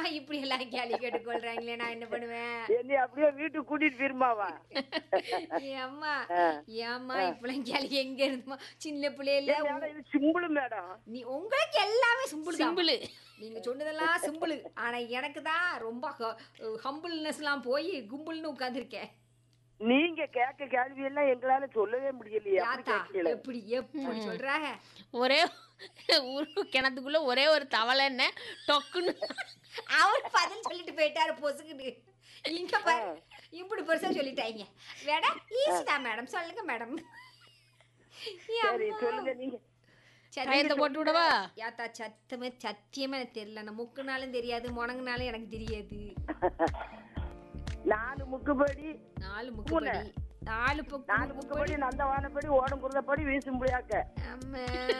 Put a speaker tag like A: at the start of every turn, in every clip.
A: இப்படி எல்லாம் கேள்வி கேட்டுக்கொள்றாங்களே நான் என்ன பண்ணுவேன்
B: என்னை அப்படியே வீட்டுக்கு கூட்டிட்டு போயிருமாவா
A: ஏம்மா ஏம்மா இப்பெல்லாம் கேள்வி எங்க இருந்துமா சின்ன பிள்ளையில
B: மேடம் இது சிம்பிள் மேடம்
A: நீ உங்களுக்கு எல்லாமே சிம்பிள்
C: சிம்பிளு
A: நீங்க சொன்னதெல்லாம் சிம்பிள் ஆனா எனக்கு தான் ரொம்ப ஹம்பிள்னஸ் எல்லாம் போய் கும்பல்னு உட்கார்ந்துருக்கேன்
B: நீங்க கேட்க கேள்வி எல்லாம் எங்களால சொல்லவே முடியலையே அப்படி
A: யாத்தா
B: கேட்கல.
A: எப்படி எப்படி சொல்றாங்க
C: ஒரே ஒரு கிணத்துக்குள்ள ஒரே ஒரு தவளை என்ன டொக்குன்னு
A: அவர் பதில் சொல்லிட்டு போயிட்டாரு பொசுக்குன்னு இங்க பாரு இப்படி பெருசா சொல்லிட்டாங்க வேடா ஈஸி தான் மேடம் சொல்லுங்க மேடம்
B: சரி சொல்லுங்க நீங்க
C: டயத்தை போட்டு விடவா
A: யாத்தா சத்தமே சத்தியமா எனக்கு தெரியல நான் முக்குனாலும் தெரியாது முணங்குனாலும் எனக்கு தெரியாது
B: நாலு முக்குப்படி
A: நாலு முக்குப்படி நாலு பக்கம்
B: நாலு முக்குப்படி நந்தவானப்படி ஓடும் குருதப்படி வீசும் புளியாக்க
A: அம்மா.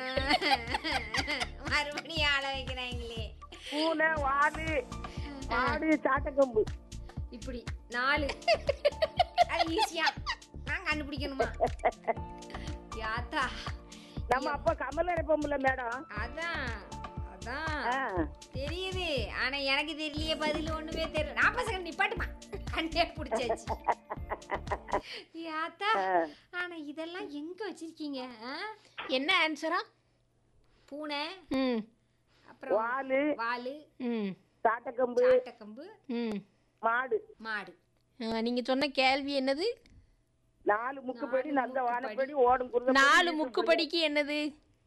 A: மறுபடியும் ஆள வைக்கிறாங்களே
B: பூனை வாலு மாடு சாட்டக்கம்பு
A: இப்படி நாலு அது ஈஸியா நான் கண்டுபிடிக்கணுமா யாத்தா
B: நம்ம அப்பா கமல் அரைப்போம்ல மேடம்
A: அதான் அதான்
B: ஆ.
A: தெரியுது ஆனா எனக்கு தெரியலையே பதில் ஒண்ணுமே தெரியல நாற்பது செகண்ட் நிப்பாட்டுமா கண்டே பிடிச்சாச்சு யாத்தா ஆனா இதெல்லாம் எங்க வச்சிருக்கீங்க ஆ?
C: என்ன ஆன்சரா
A: பூனை
C: ம்
A: அப்புறம்
B: வாலு
A: வாலு
C: ம்
B: சாட்டக்கம்பு
A: சாட்டக்கம்பு
C: ம்
B: மாடு
A: மாடு
C: ஆ, நீங்க சொன்ன கேள்வி என்னது
B: நாலு முக்குப்படி நந்த வானப்படி ஓடும் குருத
C: நாலு முக்குப்படிக்கு என்னது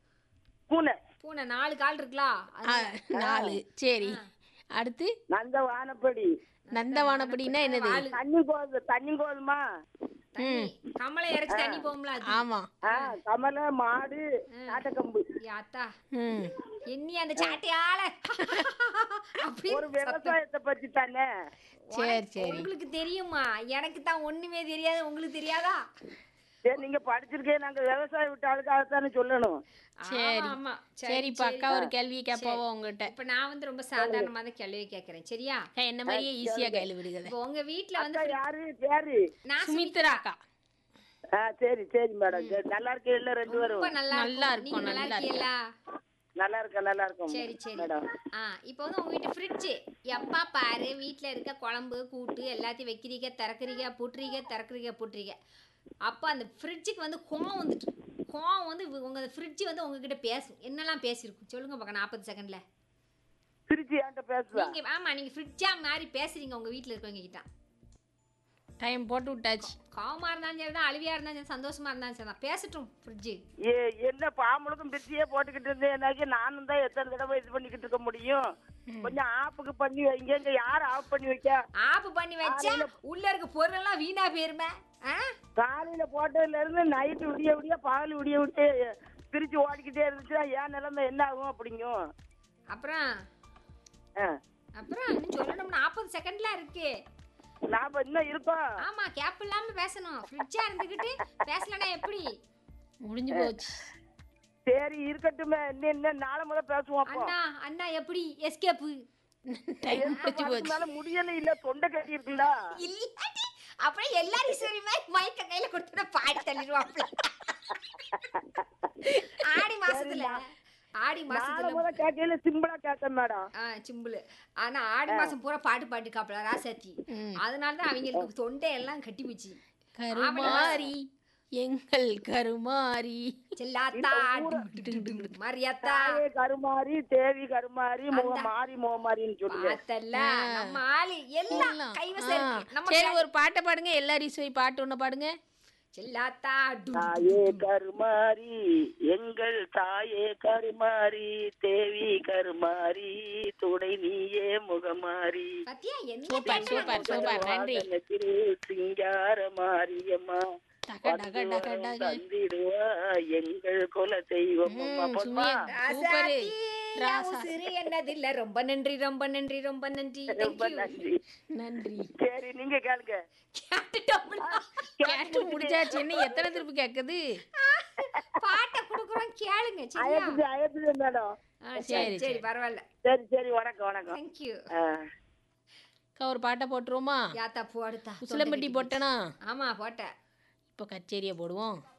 B: பூனை
A: பூனை நாலு கால் இருக்குலா
C: ஆ, நாலு சரி அடுத்து
B: நந்த வானப்படி
C: நந்தவானப்படின்னா என்னது
B: தண்ணி கோது தண்ணி கோதுமா
A: தண்ணி கமலை இறைச்சி தண்ணி போகும்ல அது
C: ஆமா
B: ஆ கமல மாடு சாட்டக்கம்பு
A: யாத்தா
C: ம்
A: எண்ணி அந்த சாட்டையால அப்படி
B: ஒரு விவசாயத்தை பத்தி தானே
C: சரி சரி
A: உங்களுக்கு தெரியுமா எனக்கு தான் ஒண்ணுமே தெரியாது உங்களுக்கு தெரியாதா
B: சரி நீங்க படிச்சிருக்கே நாங்க விவசாயம் விட்டு அதுக்காகத்தானே சொல்லணும்
C: சரி
A: ஆமா, ஆமா சரி,
C: சரி இப்ப அக்கா ஒரு கேள்வி கேட்பாவோ உங்ககிட்ட
A: இப்ப நான் வந்து ரொம்ப சாதாரணமா தான் கேள்வி கேட்கறேன் சரியா
C: அக்கா, என்ன மாதிரியே ஈஸியா கேள்வி விடுகிறது
A: இப்போ உங்க வீட்ல வந்து
B: அக்கா யாரு பேரு
A: நான்
C: சுமித்ரா அக்கா
B: ஆ சரி சரி மேடம் சரி நல்லா இருக்கீல்ல ரெண்டு பேரும்
A: ரொம்ப நல்லா
C: நல்லா
A: இருக்கும்
C: இருக்கும்,
A: நீங்க நல்லா
C: நல்லா
A: இருக்கீங்களா
B: நல்லா இருக்க நல்லா இருக்கும்
A: சரி சரி
B: மேடம்
A: ஆ இப்போ வந்து உங்க வீட்டு ஃப்ரிட்ஜ் எப்பா பாரு வீட்ல இருக்க குழம்பு கூட்டு எல்லாத்தையும் வைக்கிறீங்க திறக்கிறீங்க புட்டுறீங்க திறக்கிறீங்க புட்டுறீங்க அப்போ அந்த ஃப்ரிட்ஜுக்கு வந்து கோவம் வந்துட்டு கோவம் வந்து வி- உங்க ஃப்ரிட்ஜ் வந்து உங்ககிட்ட பேசும் என்னெல்லாம் பேசியிருக்கும் சொல்லுங்க பார்க்க நாற்பது செகண்ட்ல
B: திருச்சி என்கிட்ட பேசுவா
A: நீங்க ஆமா நீங்க ஃப்ரிட்ஜா மாதிரி பேசுறீங்க உங்க வீட்ல இருக்கவங்க கிட்ட
C: டைம் போட்டு விட்டாச்சு
A: கோவமா இருந்தாலும் சரி தான் அழுவியா இருந்தாலும் சரி சந்தோஷமா இருந்தாலும் சரி தான் பேசட்டும் ஃப்ரிட்ஜ்
B: ஏ என்ன பாம்பளுக்கும் பிரிச்சியே போட்டுக்கிட்டு இருந்தேன்னாக்கி நானும் தான் எத்தனை தடவை இது பண்ணிக்கிட்டு இருக்க முடியும் கொஞ்சம் ஆப்புக்கு பண்ணி வைங்க இங்க யார் ஆஃப் பண்ணி வைக்க
A: ஆப்பு பண்ணி வச்சா உள்ள இருக்க பொருளெல்லாம் வீணா போயிருமே ஆ
B: காலையில போட்டதுல இருந்து நைட்டு விடிய விடிய பகல் விடிய விடிய பிரிச்சு ஓடிக்கிட்டே இருந்துச்சுன்னா என் நிலைமை என்ன ஆகும் அப்படிங்கும்
A: அப்புறம்
B: ஆ.
A: அப்புறம் இன்னும் சொல்லணும் நாற்பது செகண்ட்ல இருக்கு
B: நாம இன்னும் இருக்கோம்
A: ஆமா கேப் இல்லாம பேசணும் ஃப்ரிட்ஜா இருந்துகிட்டு பேசலனா எப்படி
C: முடிஞ்சு போச்சு
B: சரி இருக்கட்டுமே இன்னும் இன்னும் நாளை முதல் பேசுவோம் அப்போ
A: அண்ணா அண்ணா எப்படி எஸ்கேப்பு
C: டைம் முடிஞ்சு போச்சு
B: அதனால முடியல இல்ல தொண்டை கட்டி இருக்குல்ல
A: இல்லாட்டி அப்புறம் எல்லாரும் சரி மைக்க கையில கொடுத்துட்டு பாடி தள்ளிடுவாப்ல ஆடி மாசத்துல ஆடி
B: நாளை
A: மாசத்துல
B: முதல் கேட்கல சிம்பிளா கேட்டேன் மேடம்
A: ஆ சிம்பிள் ஆனா ஆடி மாசம் பூரா பாட்டு பாட்டுக்காப்ல ராசாத்தி அதனால தான் அவங்களுக்கு தொண்டை எல்லாம் கட்டி போச்சு
C: கருமாரி எங்கள் கருமாரி
A: செல்லாத்தா மரியாத்தா
B: தாயே கருமாரி தேவி கருமாரி முக மாறி முகமாரின்னு சொல்லுங்க
A: பார்த்தல்ல நம்ம ஆளு எல்லாம்
C: எல்லாம்.
A: கைவசம் இருக்கு நம்ம
C: சரி ஒரு பாட்டை பாடுங்க எல்லாரும் இசை பாட்டு ஒண்ணு பாடுங்க
A: செல்லாத்தா டு-
B: தாயே கருமாரி எங்கள் தாயே கருமாரி தேவி கருமாரி துணை நீயே முகமாரி
A: பாத்தியா என்ன
C: சூப்பர் சூப்பர் சூப்பர் நன்றி
B: திரு சிங்கார மாரியம்மா
C: டக டக டக டக
B: தந்திடுவா எங்கள் குல தெய்வம்
C: ம், சுமியா சூப்பரு ராசா
A: உசிறு என்னதில்ல ரொம்ப நன்றி ரொம்ப நன்றி ரொம்ப நன்றி
B: ரொம்ப
A: தேங்க்யூ
B: நன்றி
C: நன்றி
B: சரி நீங்க கேளுங்க
A: கேட்டுட்டோம்ல
C: கேட்டு முடிச்சாச்சு என்ன எத்தனை திருப்பி கேக்குது
A: பாட்டை குடுக்குறோம் கேளுங்க சரியா
B: அயத்துது அயத்துது மேடம்
A: ஆ, சரி சரி பரவாயில்ல
B: சரி சரி வணக்கம் வணக்கம்
A: தேங்க்யூ
B: ஆ.
C: அக்கா ஒரு பாட்டை போட்டுருவோமா
A: யாத்தா போடுத்தா
C: உசிலம்பட்டி போட்டனா
A: ஆமா போட்டேன்
C: இப்போ கச்சேரியை போடுவோம்